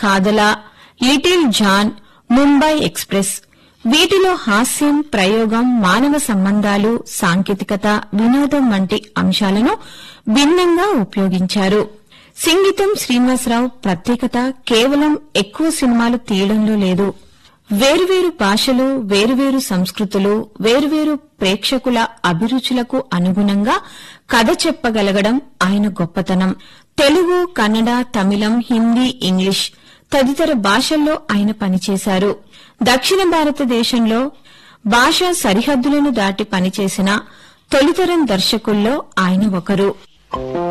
కాదల Little John Mumbai express వీటిలో హాస్యం ప్రయోగం మానవ సంబంధాలు సాంకేతికత వినోదం వంటి అంశాలను భిన్నంగా ఉపయోగించారు సింగీతం శ్రీనివాసరావు ప్రత్యేకత కేవలం ఎక్కువ సినిమాలు తీయడంలో లేదు వేరువేరు భాషలు వేరువేరు సంస్కృతులు వేరువేరు ప్రేక్షకుల అభిరుచులకు అనుగుణంగా కథ చెప్పగలగడం ఆయన గొప్పతనం తెలుగు కన్నడ తమిళం హిందీ ఇంగ్లీష్ తదితర భాషల్లో ఆయన పనిచేశారు దక్షిణ భారతదేశంలో భాషా సరిహద్దులను దాటి పనిచేసిన తొలితరం దర్శకుల్లో ఆయన ఒకరు